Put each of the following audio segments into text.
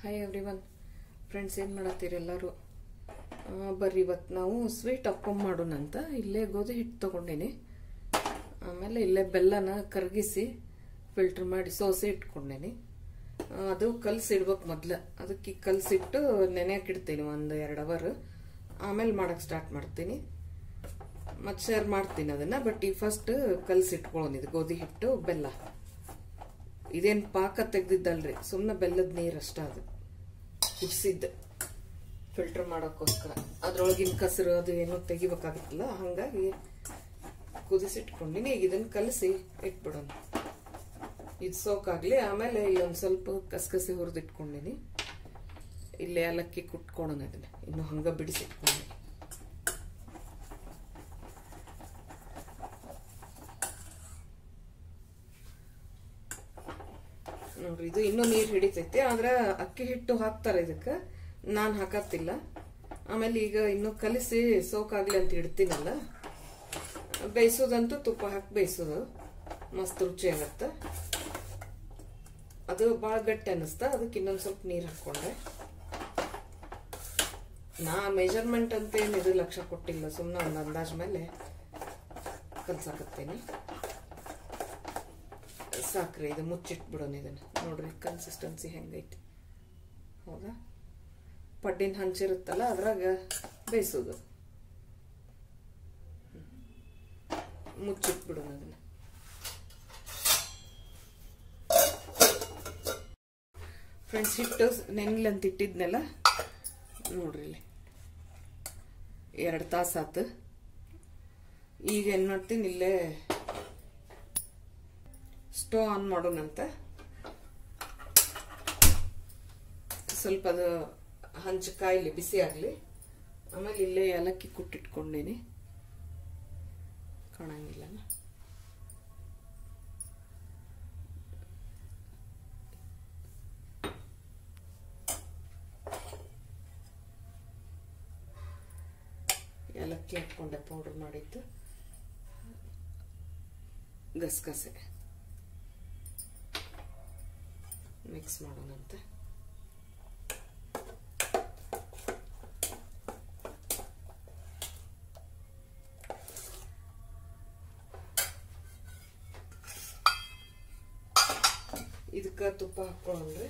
hi every one friends ಏನು ಮಾಡತ್ತೀರಿ ಎಲ್ಲರೂ ಆ, ಬರ್ರಿ ಇವತ್ತು ನಾವು ಸ್ವೀಟ್ ಅಪ್ಪಮ್ ಮಾಡೋಣಂತ ಇಲ್ಲೇ ಗೋಧಿ ಹಿಟ್ಟು ತೊಗೊಂಡೀನಿ ಆಮೇಲೆ ಇಲ್ಲೇ ಬೆಲ್ಲನ ಕರಗಿಸಿ ಫಿಲ್ಟರ್ ಮಾಡಿ ಸೋಸೆ ಇಟ್ಕೊಂಡೇನಿ ಆ, ಅದು ಕಲ್ಸಿ ಇಡ್ಬೇಕು ಮೊದ್ಲು ಅದಕ್ಕೆ ಕಲ್ಸಿಟ್ಟು ನೆನೆಯಕ್ಕೆ ಇಡ್ತೀನಿ ಒಂದು ಎರಡು ಅವರ್ ಆಮೇಲೆ ಮಾಡಕ್ಕೆ ಸ್ಟಾರ್ಟ್ ಮಾಡ್ತೀನಿ ಮತ್ತೆ ಶೇರ್ ಮಾಡ್ತೀನಿ ಅದನ್ನ ಬಟ್ ಈ ಫಸ್ಟ್ ಕಲ್ಸಿ ಇಟ್ಕೊಳ್ಳೋಣ ಇದು ಗೋಧಿ ಹಿಟ್ಟು ಬೆಲ್ಲ ಇದೇನ್ ಪಾಕ ತೆಗ್ದಿದ್ದಲ್ರಿ ಸುಮ್ಮನೆ ಬೆಲ್ಲದ ನೀರು ಅಷ್ಟ ಅದು ಕುದಿಸಿದ್ದು ಫಿಲ್ಟರ್ ಮಾಡೋಕ್ಕೋಸ್ಕರ ಅದ್ರೊಳಗಿನ ಕಸರು ಅದು ಏನೋ ತೆಗಿಬೇಕಾಗಿತ್ತಲ್ಲ ಹಂಗಾಗಿ ಕುದಿಸಿಟ್ಕೊಂಡಿನಿ ಈಗ ಇದನ್ನ ಕಲಸಿ ಇಟ್ಬಿಡೋಣ ಇದು ಸೋಕಾಗ್ಲಿ ಆಮೇಲೆ ಇಲ್ಲೊಂದು ಸ್ವಲ್ಪ ಕಸಕಸಿ ಹುರಿದಿಟ್ಕೊಂಡಿನಿ ಇಲ್ಲಿ ಏಲಕ್ಕಿ ಕುಟ್ಕೊಳ್ಳೋಣ ಇದನ್ನ ಇನ್ನು ಹಂಗ ಬಿಡಿಸಿಟ್ಕೊಂಡು ನೋಡ್ರಿ ಇದು ಇನ್ನೂ ನೀರು ಹಿಡಿತೈತಿ ಆದ್ರೆ ಅಕ್ಕಿ ಹಿಟ್ಟು ಹಾಕ್ತಾರೆ ಇದಕ್ಕೆ ನಾನು ಹಾಕತ್ತಿಲ್ಲ ಆಮೇಲೆ ಈಗ ಇನ್ನು ಕಲಿಸಿ ಸೋಕಾಗ್ಲಿ ಅಂತ ಇಡ್ತೀನಲ್ಲ ಬೇಯಿಸೋದಂತೂ ತುಪ್ಪ ಹಾಕಿ ಬೇಯಿಸೋದು ಮಸ್ತ್ ರುಚಿ ಆಗತ್ತ ಅದು ಭಾಳ ಗಟ್ಟಿ ಅನ್ನಿಸ್ತ ಅದಕ್ಕೆ ಇನ್ನೊಂದು ಸ್ವಲ್ಪ ನೀರು ಹಾಕ್ಕೊಂಡೆ ನಾ ಮೆಜರ್ಮೆಂಟ್ ಅಂತ ಏನಿದು ಲಕ್ಷ ಕೊಟ್ಟಿಲ್ಲ ಸುಮ್ಮನೆ ಒಂದು ಅಂದಾಜ್ ಮೇಲೆ ಕಲ್ಸಾಕತ್ತೇನೆ ಸಾಕ್ರಿ ಇದು ಮುಚ್ಚಿಟ್ಬಿಡೋಣ ಇದನ್ನ ನೋಡ್ರಿ ಕನ್ಸಿಸ್ಟೆನ್ಸಿ ಹೆಂಗೈತಿ ಹೌದಾ ಪಡ್ಡಿನ ಹಂಚಿರುತ್ತಲ್ಲ ಅದ್ರಾಗ ಬೇಯಿಸೋದು ಮುಚ್ಚಿಟ್ಬಿಡೋಣ ಅದನ್ನ ಫ್ರೆಂಡ್ಸ್ ಹಿಟ್ಟು ನೆನ್ಲಂತ ಇಟ್ಟಿದ್ನೆಲ್ಲ ನೋಡ್ರಿ ಇಲ್ಲಿ ಎರಡು ತಾಸಾತು ಈಗ ಏನು ಮಾಡ್ತೀನಿ ಇಲ್ಲೇ ಸ್ಟವ್ ಆನ್ ಮಾಡೋಣಂತ ಸ್ವಲ್ಪ ಅದು ಹಂಚು ಕಾಯಿಲಿ ಬಿಸಿ ಆಗಲಿ ಆಮೇಲೆ ಇಲ್ಲೇ ಏಲಕ್ಕಿ ಕುಟ್ಟಿಟ್ಕೊಂಡೇನಿ ಕಾಣಂಗಿಲ್ಲ ಏಲಕ್ಕಿ ಹಾಕ್ಕೊಂಡೆ ಪೌಡರ್ ಮಾಡಿದ್ದು ಗಸಗಸೆ ಮಿಕ್ಸ್ ಮಾಡೋಣಂತೆ ಇದಕ್ಕೆ ತುಪ್ಪ ಹಾಕೊಳ್ಳೋಣ್ರಿ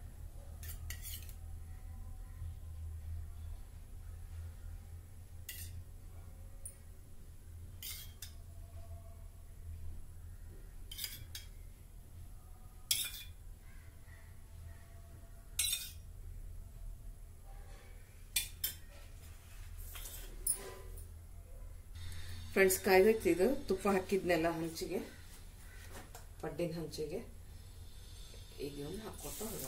ಫ್ರೆಂಡ್ಸ್ ಕಾಯ್ದೈತಿ ಇದು ತುಪ್ಪ ಹಾಕಿದ್ನೆಲ್ಲ ಹಂಚಿಗೆ ಪಡ್ಡಿನ ಹಂಚಿಗೆ ಈಗ ಒಂದು ಹಾಕ್ಕೊತ ಹೋಗೋಣ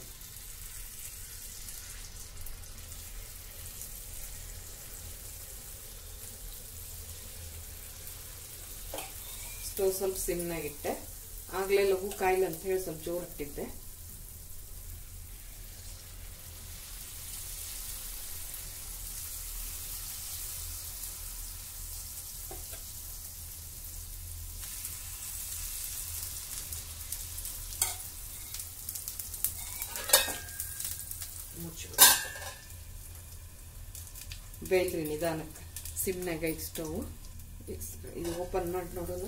ಸ್ಟವ್ ಸ್ವಲ್ಪ ಸಿಮ್ನಾಗಿಟ್ಟೆ ಆಗ್ಲೇ ಲಘು ಕಾಯಿಲೆ ಅಂತ ಹೇಳಿ ಸ್ವಲ್ಪ ಜೋರು ಇಟ್ಟಿದ್ದೆ ಮುಚ್ಚಿಬಿಡ ಬೇಯ್ರಿ ನಿಧಾನಕ್ಕೆ ಸಿಮ್ನಾಗ ಐತೆ ಸ್ಟವ್ ಇದು ಓಪನ್ ಮಾಡಿ ನೋಡೋಣ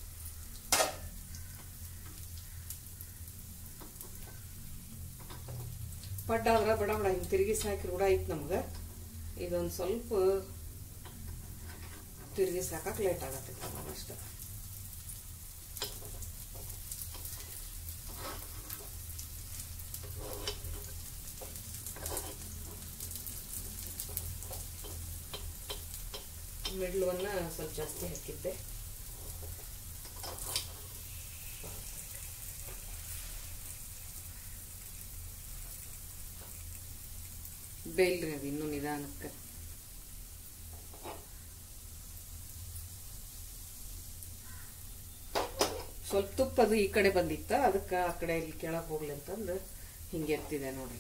ಪಡ್ಡ ಆದ್ರೆ ಬಡ ಬಡ ಹಿಂಗೆ ತಿರುಗಿಸಿ ಹಾಕಿ ರೂಢ ಐತೆ ನಮ್ಗೆ ಇದೊಂದು ಸ್ವಲ್ಪ ತಿರುಗಿಸಿ ಹಾಕಕ್ಕೆ ಲೇಟ್ ಆಗತ್ತೆ ಅಷ್ಟೇ ಮಿಡ್ಲವನ್ನ ಸ್ವಲ್ಪ ಜಾಸ್ತಿ ಹಾಕಿದ್ದೆ ಬೇಯ್ಲ್ರಿ ಅದು ಇನ್ನೂ ನಿಧಾನಕ್ಕೆ ಸ್ವಲ್ಪ ತುಪ್ಪ ಅದು ಈ ಕಡೆ ಬಂದಿತ್ತ ಅದಕ್ಕೆ ಆ ಕಡೆ ಇಲ್ಲಿ ಕೆಳಗೆ ಹೋಗ್ಲಿ ಅಂತಂದು ಹಿಂಗೆ ಎತ್ತಿದೆ ನೋಡ್ರಿ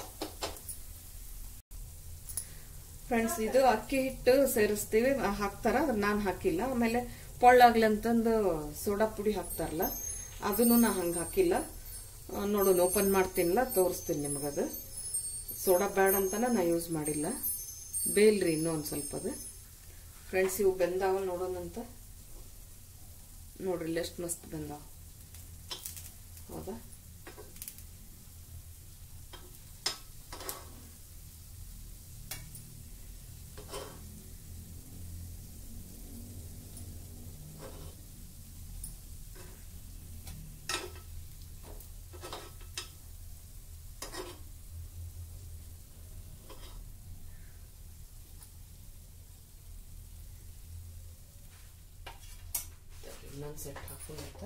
ಫ್ರೆಂಡ್ಸ್ ಇದು ಅಕ್ಕಿ ಹಿಟ್ಟು ಸೇರಿಸ್ತೀವಿ ಹಾಕ್ತಾರ ನಾನು ಹಾಕಿಲ್ಲ ಆಮೇಲೆ ಪೊಳ್ಳಾಗ್ಲಿ ಅಂತಂದು ಸೋಡಾ ಪುಡಿ ಹಾಕ್ತಾರಲ್ಲ ಅದನ್ನು ನಾ ಹಂಗೆ ಹಾಕಿಲ್ಲ ನೋಡೋಣ ಓಪನ್ ಮಾಡ್ತೀನಿಲ್ಲ ತೋರಿಸ್ತೀನಿ ನಿಮಗದು ಸೋಡಾ ಬೇಡ ಅಂತನ ನಾ ಯೂಸ್ ಮಾಡಿಲ್ಲ ಬೇಲ್ರಿ ಇನ್ನೂ ಒಂದು ಸ್ವಲ್ಪ ಅದು ಫ್ರೆಂಡ್ಸ್ ಇವು ಬೆಂದಾವ ನೋಡೋಣಂತ ನೋಡ್ರಿ ಇಲ್ಲಿ ಎಷ್ಟು ಮಸ್ತ್ ಬೆಂದಾವ ಹೌದಾ ಇನ್ನೊಂದು ಸೆಟ್ ಹಾಕೋಣಂತ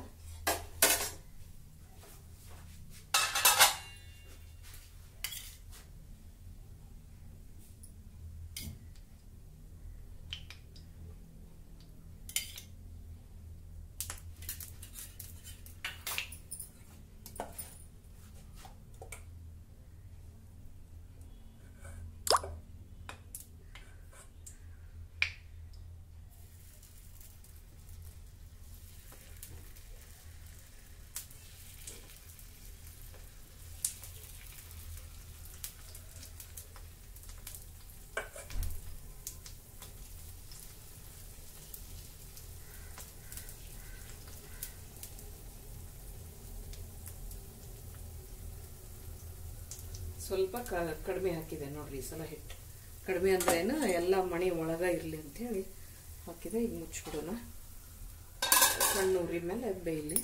ಸ್ವಲ್ಪ ಕ- ಕಡಿಮೆ ಹಾಕಿದೆ ನೋಡ್ರಿ ಈ ಸಲ ಹಿಟ್ಟು ಕಡಿಮೆ ಅಂದ್ರೇನು ಎಲ್ಲ ಮಣಿ ಒಳಗ ಇರಲಿ ಅಂತೇಳಿ ಹಾಕಿದೆ ಈಗ ಮುಚ್ಚಿಬಿಡೋಣ ಸಣ್ಣ ಉರಿ ಮೇಲೆ ಬೇಯಲಿ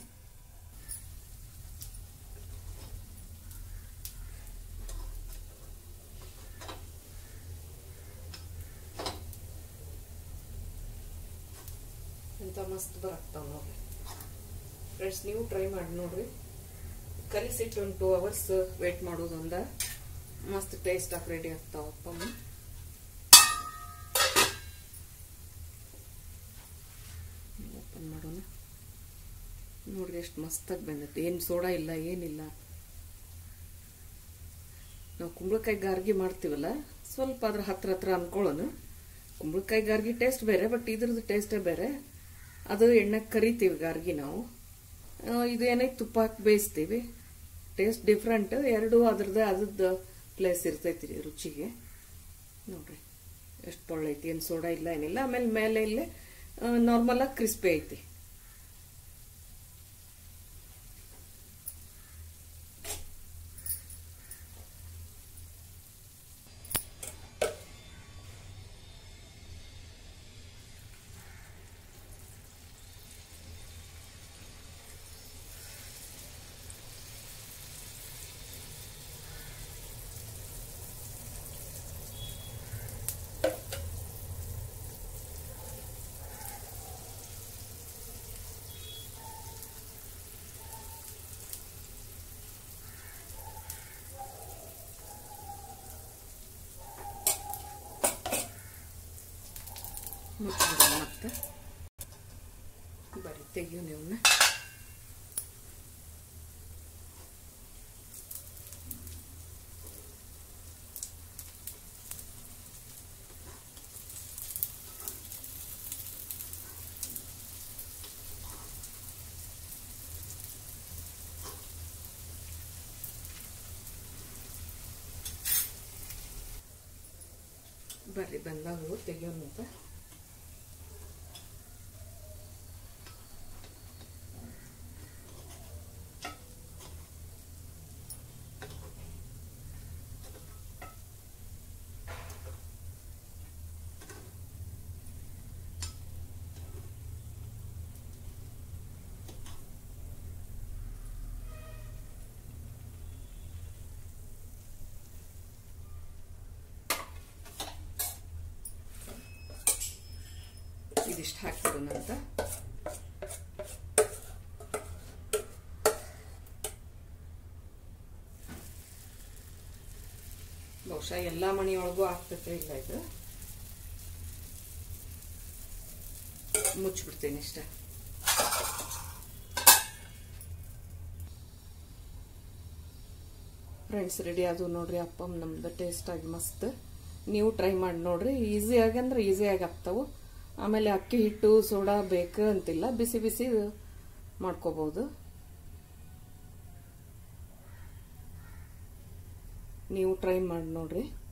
ಎಂತ ಮಸ್ತ್ ಬರಕ್ತಾವ ನೋಡ್ರಿ ಫ್ರೆಂಡ್ಸ್ ನೀವು ಟ್ರೈ ಮಾಡಿ ನೋಡ್ರಿ ಕಲಿಸಿಟ್ಟು ಒಂದು ಟೂ ಅವರ್ಸ್ ವೇಟ್ ಮಾಡೋದ್ರಿಂದ ಮಸ್ತ್ ಟೇಸ್ಟ್ ಆಗಿ ರೆಡಿ ಆಗ್ತಾವ ಅಪ್ಪಮ್ಮ ಓಪನ್ ಮಾಡೋಣ ನೋಡ್ರಿ ಎಷ್ಟು ಮಸ್ತಾಗಿ ಬಂದೈತೆ ಏನು ಸೋಡಾ ಇಲ್ಲ ಏನಿಲ್ಲ ನಾವು ಕುಂಬಳಕಾಯಿ ಗಾರ್ಗಿ ಮಾಡ್ತೀವಲ್ಲ ಸ್ವಲ್ಪ ಅದ್ರ ಹತ್ರ ಹತ್ರ ಅನ್ಕೊಳ್ಳೋಣ ಕುಂಬಳಕಾಯಿ ಗಾರ್ಗಿ ಟೇಸ್ಟ್ ಬೇರೆ ಬಟ್ ಇದ್ರದ್ದು ಟೇಸ್ಟೇ ಬೇರೆ ಅದು ಎಣ್ಣೆಗೆ ಕರಿತೀವಿ ಗಾರ್ಗಿ ನಾವು ಆ, ಇದು ಏನೈತೆ ತುಪ್ಪ ಹಾಕಿ ಬೇಯಿಸ್ತೀವಿ ಟೇಸ್ಟ್ ಡಿಫ್ರೆಂಟ್ ಎರಡು ಅದ್ರದ್ದು ಅದ್ರದ್ದು ಪ್ಲೇಸ್ ಇರ್ತೈತಿ ರೀ ರುಚಿಗೆ ನೋಡ್ರಿ ಎಷ್ಟು ಪೊಳ್ಳೈತಿ ಏನು ಸೋಡಾ ಇಲ್ಲ ಏನಿಲ್ಲ ಆಮೇಲೆ ಮೇಲೆ ಇಲ್ಲೇ ನಾರ್ಮಲ್ ಆಗಿ ಕ್ರಿಸ್ಪಿ ಐತಿ ಮುಚ್ಚಿಬಿಡೋಣ ಮತ್ತೆ ಬರೀ ತೆಗಿಯೋ ನೀವನ್ನ ಬರ್ರಿ ಬಂದಾಗ ತೆಗಿಯೋಣಂತ ಇದಿಷ್ಟು ಹಾಕಿರೋಣ ಅಂತ ಬಹುಶಃ ಎಲ್ಲಾ ಮನೆಯೊಳಗೂ ಆಗ್ತೈತೆ ಇಲ್ಲ ಇದು ಮುಚ್ಚಿಬಿಡ್ತೀನಿ ಇಷ್ಟ ಫ್ರೆಂಡ್ಸ್ ರೆಡಿ ಅದು ನೋಡ್ರಿ ಅಪ್ಪಮ್ ನಮ್ದು ಟೇಸ್ಟ್ ಆಗಿ ಮಸ್ತ್ ನೀವು ಟ್ರೈ ಮಾಡಿ ನೋಡ್ರಿ ಈಸಿಯಾಗಿ ಅಂದ್ರೆ ಈಸಿಯಾಗಿ ಆಗ್ತಾವು ಆಮೇಲೆ ಅಕ್ಕಿ ಹಿಟ್ಟು ಸೋಡಾ ಬೇಕು ಅಂತಿಲ್ಲ ಬಿಸಿ ಬಿಸಿ ಮಾಡ್ಕೋಬಹುದು ನೀವು ಟ್ರೈ ಮಾಡಿ ನೋಡ್ರಿ